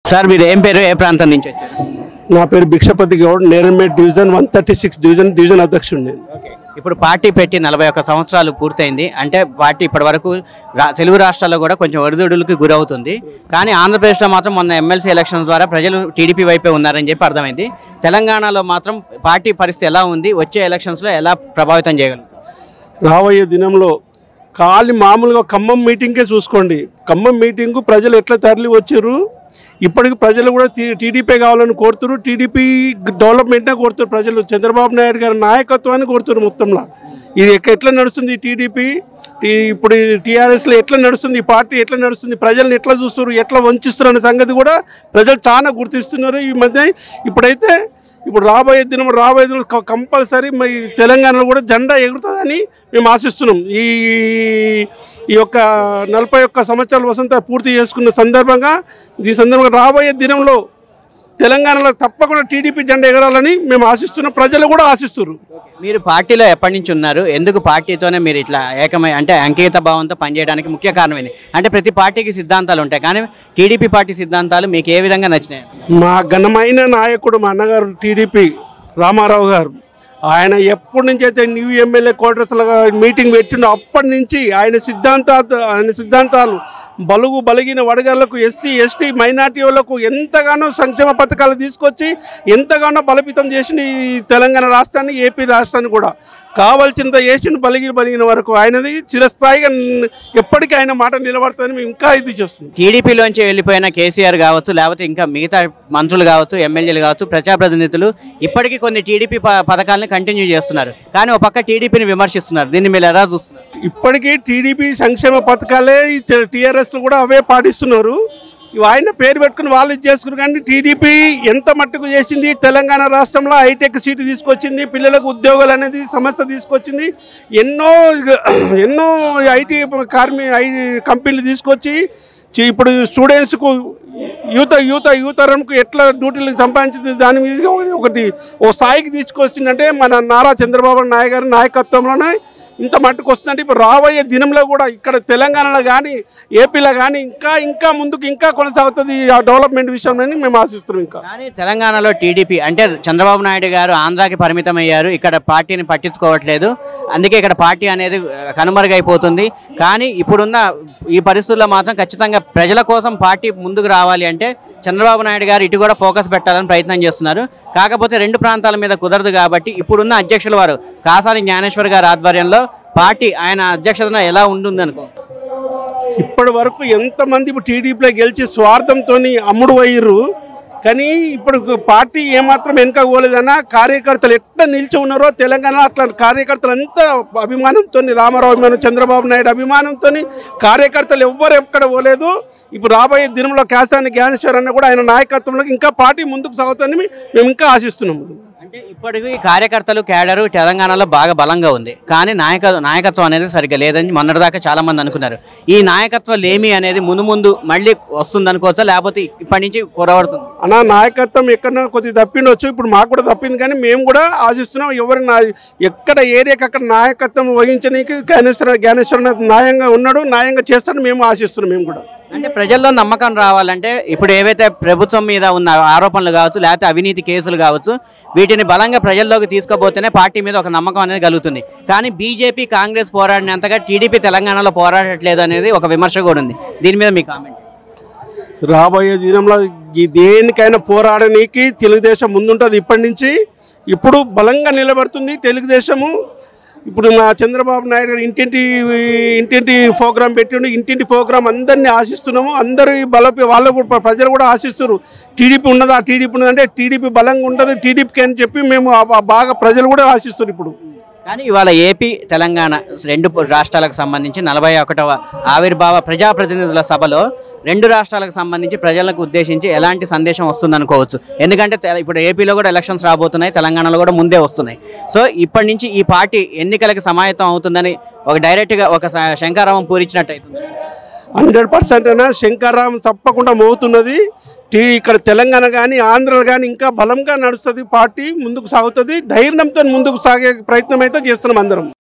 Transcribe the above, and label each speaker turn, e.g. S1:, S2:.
S1: sir మీరు ఏం పేరు ఏ ప్రాంతం నుంచి వచ్చారు
S2: నా పేరు Bhikshapathi Goud Neredmet division one thirty six division division అధ్యక్షుడు నేను
S1: ఇప్పుడు పార్టీ పెట్టి నలభై ఒక్క సంవత్సరాలు పూర్తయింది అంటే పార్టీ ఇప్పటి వరకు రా- తెలుగు రాష్ట్రాల్లో కూడా కొంచెం ఒడిదుడులకు గురవుతుంది కానీ ఆంధ్రప్రదేశ్లో మాత్రం మొన్న ఎమ్మెల్సీ ఎలక్షన్స్ ద్వారా ప్రజలు టీడీపీ వైపే ఉన్నారని చెప్పి అర్థమైంది తెలంగాణలో మాత్రం పార్టీ పరిస్థితి ఎలా ఉంది వచ్చే ఎలక్షన్స్లో ఎలా ప్రభావితం చేయగలరు
S2: రాబోయే దినంలో ఖాళీ మామూలుగా ఖమ్మం మీటింగ్కే చూసుకోండి ఖమ్మం మీటింగ్కు ప్రజలు ఎట్లా తరలి వచ్చారు ఇప్పటికి ప్రజలు కూడా టీడీపీ కావాలని కోరుతున్నారు టీడీపీ డెవలప్మెంట్నే కోరుతారు ప్రజలు చంద్రబాబు నాయుడు గారి నాయకత్వాన్ని కోరుతారు మొత్తంలో ఇది ఎక్క- ఎట్లా నడుస్తుంది ఈ టీడీపీ ఈ ఇప్పుడు టీఆర్ఎస్లో ఎట్లా నడుస్తుంది ఈ పార్టీ ఎట్లా నడుస్తుంది ప్రజల్ని ఎట్లా చూస్తారు ఎట్లా వంచిస్తారు అనే సంగతి కూడా ప్రజలు చాలా గుర్తిస్తున్నారు ఈ మధ్య ఇప్పుడైతే ఇప్పుడు రాబోయే దినం రాబోయే దినం క- కంపల్సరీ మరి తెలంగాణలో కూడా జెండా ఎగురుతుందని మేము ఆశిస్తున్నాం ఈ ఈ యొక్క నలభై ఒక్క సంవత్సరాల వసంత పూర్తి చేసుకున్న సందర్భంగా ఈ సందర్భంగా రాబోయే దినంలో తెలంగాణలో తప్పకుండా టీడీపీ జెండా ఎగరాలని మేము ఆశిస్తున్నాం ప్రజలు కూడా ఆశిస్తున్నారు
S1: మీరు పార్టీలో ఎప్పటి నుంచి ఉన్నారు ఎందుకు పార్టీతోనే మీరు ఇట్లా ఏకమై అంటే అంకిత భావంతో పనిచేయడానికి ముఖ్య కారణం ఏంటి అంటే ప్రతి పార్టీకి సిద్ధాంతాలు ఉంటాయి కానీ టీడీపీ పార్టీ సిద్ధాంతాలు మీకు ఏ విధంగా నచ్చినాయి
S2: మా ఘనమైన నాయకుడు మా అన్నగారు టీడీపీ రామారావు గారు ఆయన ఎప్పటి నుంచి అయితే న్యూ ఎమ్మెల్యే క్వార్టర్స్లో మీటింగ్ పెట్టిండో అప్పటి నుంచి ఆయన సిద్ధాంతాలు ఆయన సిద్ధాంతాలు బలుగు బలిగిన వడగళ్లకు ఎస్సీ ఎస్టీ మైనార్టీ వాళ్ళకు ఎంతగానో సంక్షేమ పథకాలు తీసుకొచ్చి ఎంతగానో బలపితం చేసిన ఈ తెలంగాణ రాష్ట్రాన్ని ఏపీ రాష్ట్రాన్ని కూడా కావాల్సినంత చేసిన బలిగి బలిగిన వరకు ఆయనది చిరస్థాయిగా న్- ఎప్పటికీ ఆయన మాట నిలబడుతుందని మేము ఇంకా ఇది చేస్తున్నాం
S1: టీడీపీలోంచి వెళ్ళిపోయిన కేసీఆర్ కావచ్చు లేకపోతే ఇంకా మిగతా మంత్రులు కావచ్చు ఎమ్మెల్యేలు కావచ్చు ప్రజాప్రతినిధులు ఇప్పటికీ కొన్ని టీడీపీ ప- పథకాలను కంటిన్యూ చేస్తున్నారు కానీ ఒక పక్క టీడీపీని విమర్శిస్తున్నారు దీన్ని మీరు ఎలా చూస్తున్నారు
S2: ఇప్పటికీ టీడీపీ సంక్షేమ పథకాలే టీఆర్ఎస్ కూడా అవే పాటిస్తున్నారు ఇవి ఆయన పేరు పెట్టుకుని వాళ్ళు ఇది చేసుకున్నారు కానీ టీడీపీ ఎంత మట్టుకు చేసింది తెలంగాణ రాష్ట్రంలో హైటెక్ సీటు తీసుకొచ్చింది పిల్లలకు ఉద్యోగాలు అనేది సమస్య తీసుకొచ్చింది ఎన్నో ఎన్నో ఐటీ కార్మి ఐ కంపెనీలు తీసుకొచ్చి చి- ఇప్పుడు స్టూడెంట్స్కు యూత యూత యూతరంకు ఎట్లా డ్యూటీలు సంపాదించింది దాని మీద ఒకటి- ఒకటి ఓ స్థాయికి తీసుకొచ్చిందంటే మన నారా చంద్రబాబు నాయుడు గారి నాయకత్వంలోనే ఇంత మట్టుకు వస్తుందంటే ఇప్పుడు రాబోయే దినంలో కూడా ఇక్కడ తెలంగాణలో కానీ ఏపీలో కానీ ఇంకా ఇంకా ముందుకు ఇంకా కొనసాగుతుంది ఆ డెవలప్మెంట్ విషయంలో మేము ఆశిస్తున్నాం ఇంకా
S1: కానీ తెలంగాణలో టీడీపీ అంటే చంద్రబాబు నాయుడు గారు ఆంధ్రాకి పరిమితం అయ్యారు ఇక్కడ పార్టీని పట్టించుకోవట్లేదు అందుకే ఇక్కడ పార్టీ అనేది ఆ, కనుమరుగైపోతుంది కానీ ఇప్పుడున్న ఈ పరిస్థితుల్లో మాత్రం ఖచ్చితంగా ప్రజల కోసం పార్టీ ముందుకు రావాలి అంటే చంద్రబాబు నాయుడు గారు ఇటు కూడా ఫోకస్ పెట్టాలని ప్రయత్నం చేస్తున్నారు కాకపోతే రెండు ప్రాంతాల మీద కుదరదు కాబట్టి ఇప్పుడున్న అధ్యక్షుల వారు కాసాని జ్ఞానేశ్వర్ గారి ఆధ్వర్యంలో పార్టీ ఆయన అధ్యక్షతన ఎలా ఉంటుంది అనుకో
S2: ఇప్పటి వరకు ఎంతమంది ఇప్పుడు టీడీపీలో గెలిచి స్వార్థంతో అమ్ముడు అయ్యారు కానీ ఇప్పుడు పార్టీ ఏమాత్రం వెనుక పోలేదన్నా కార్యకర్తలు ఎట్లా నిలిచి ఉన్నారో తెలంగాణ అట్లా కార్యకర్తలు అంతా అభిమానంతో రామారావు అభిమానం చంద్రబాబు నాయుడు అభిమానంతో కార్యకర్తలు ఎవ్వరు ఎక్కడ పోలేదు ఇప్పుడు రాబోయే దినంలో కేశాని జ్ఞానేశ్వర్ అన్న కూడా ఆయన నాయకత్వంలో ఇంకా పార్టీ ముందుకు సాగుతుందని మేము ఇంకా ఆశిస్తున్నాము
S1: అంటే ఇప్పటికీ కార్యకర్తలు కేడరు తెలంగాణలో బాగా బలంగా ఉంది కానీ నాయక నాయకత్వం అనేది సరిగ్గా లేదని మొన్నటిదాకా చాలా మంది అనుకున్నారు ఈ నాయకత్వం లేమి అనేది ముందు ముందు మళ్ళీ వస్తుంది అనుకోవచ్చా లేకపోతే ఇప్పటి నుంచి కూరబడుతుంది
S2: అన్న నాయకత్వం ఎక్కడ కొద్దిగా తప్పిండొచ్చు ఇప్పుడు మాకు కూడా తప్పింది కానీ మేము కూడా ఆశిస్తున్నాం ఎవరి నా ఎక్కడ ఏరియాకి అక్కడ నాయకత్వం వహించడానికి జ్ఞానేశ్వర జ్ఞానేశ్వర న్యాయంగా ఉన్నాడు న్యాయంగా చేస్తాడని మేము ఆశిస్తున్నాం మేము కూడా
S1: అంటే ప్రజల్లో నమ్మకం రావాలంటే ఇప్పుడు ఏవైతే ప్రభుత్వం మీద ఉన్న ఆరోపణలు కావచ్చు లేకపోతే అవినీతి కేసులు కావచ్చు వీటిని బలంగా ప్రజల్లోకి తీసుకుపోతేనే పార్టీ మీద ఒక నమ్మకం అనేది కలుగుతుంది కానీ బీజేపీ కాంగ్రెస్ పోరాడినంతగా టీడీపీ తెలంగాణలో పోరాడట్లేదు అనేది ఒక విమర్శ కూడా ఉంది దీని మీద మీ కామెంట్
S2: రాబోయే దినంలో ఈ దేనికైనా పోరాడనీకి తెలుగుదేశం ముందుంటుంది ఇప్పటి నుంచి ఇప్పుడు బలంగా నిలబడుతుంది తెలుగుదేశము ఇప్పుడు మా చంద్రబాబు నాయుడు గారు ఇంటింటి ఇంటింటి ప్రోగ్రాం పెట్టిండు ఇంటింటి ప్రోగ్రాం అందరినీ ఆశిస్తున్నాము అందరి బల వాళ్ళు కూడా ప్రజలు కూడా ఆశిస్తున్నారు టీడీపీ ఉన్నదా టీడీపీ ఉన్నదంటే టీడీపీ బలంగా ఉంటుంది టీడీపీకి అని చెప్పి మేము ఆ- బాగా ప్రజలు కూడా ఆశిస్తున్నారు ఇప్పుడు
S1: కానీ ఇవాళ ఏపీ తెలంగాణ రెండు రాష్ట్రాలకు సంబంధించి నలభై ఒకటవ ఆవిర్భావ ప్రజాప్రతినిధుల సభలో రెండు రాష్ట్రాలకు సంబంధించి ప్రజలకు ఉద్దేశించి ఎలాంటి సందేశం వస్తుంది అనుకోవచ్చు ఎందుకంటే తె- ఇప్పుడు ఏపీలో కూడా ఎలక్షన్స్ రాబోతున్నాయి తెలంగాణలో కూడా ముందే వస్తున్నాయి సో ఇప్పటి నుంచి ఈ పార్టీ ఎన్నికలకు సమాయత్తం అవుతుందని ఒక డైరెక్ట్గా ఒక స- శంకారావం పూరించినట్టు అవుతుంది
S2: హండ్రెడ్ పర్సెంట్ అయినా శంకర్రామ్ తప్పకుండా మోగుతున్నది టీ ఇక్కడ తెలంగాణ కానీ ఆంధ్రలో కానీ ఇంకా బలంగా నడుస్తుంది పార్టీ ముందుకు సాగుతుంది ధైర్యంతో ముందుకు సాగే ప్రయత్నం అయితే చేస్తున్నాం అందరం